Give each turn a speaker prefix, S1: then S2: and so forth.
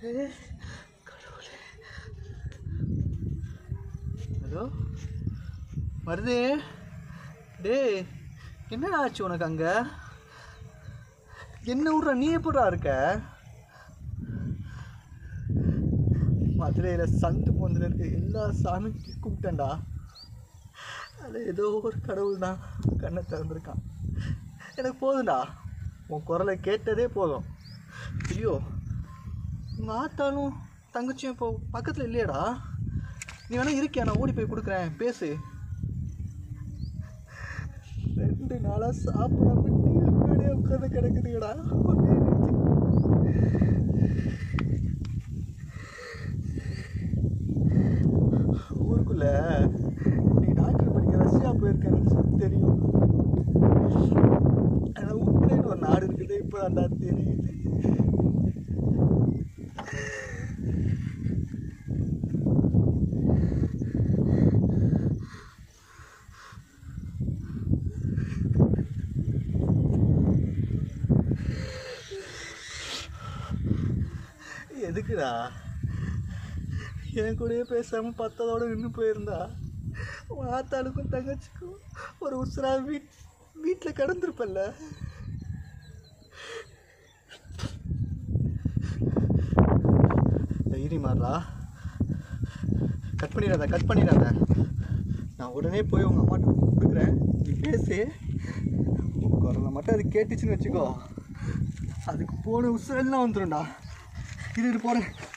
S1: ஏ கடவுளே ஹலோ வருதே டேய் என்னடா ஆச்சு உனக்கு அங்க என்ன விட்ற நீ எப்படா இருக்க மதுரையில் சந்து பொந்தில் இருக்க எல்லா சாமிக்கு கும்பிட்டேன்டா அதில் ஏதோ ஒரு கடவுள் தான் கண்ணை திறந்துருக்கான் எனக்கு போதும்டா உன் குரலை கேட்டதே போதும் ஐயோ உங்கள் ஆத்தாலும் தங்கச்சியும் இப்போ பக்கத்தில் இல்லையாடா நீ வேணா இருக்கியா நான் ஓடி போய் கொடுக்குறேன் பேசு ரெண்டு நாளாக சாப்பிடாம டீ முன்னாடியே உட்காந்து கிடக்குதுங்கடா ஒண்ணே நினைச்சு ஊருக்குள்ள நீ டாக்டர் படிக்க ரஷ்யா போயிருக்கேன்னு தெரியும் ஆனால் உக்ரைன் ஒரு நாடு இருக்குது இப்போ தான்டா தெரியுது எதுக்குடா என் கூடயே பேசாமல் பத்ததோடு நின்று போயிருந்தா உன் ஆத்தாளுக்கும் தங்கச்சிக்கும் ஒரு உசுரா வீட் வீட்டில் கிடந்திருப்பல்ல தைரியமாடா கட் பண்ணிடாத கட் பண்ணிடாத நான் உடனே போய் உங்கள் அம்மாட்ட கொடுக்குறேன் நீ பேசு உன் குரலை மட்டும் அது கேட்டுச்சுன்னு வச்சுக்கோ அதுக்கு போன உசுரெல்லாம் வந்துடும்டா இது போகிறேன்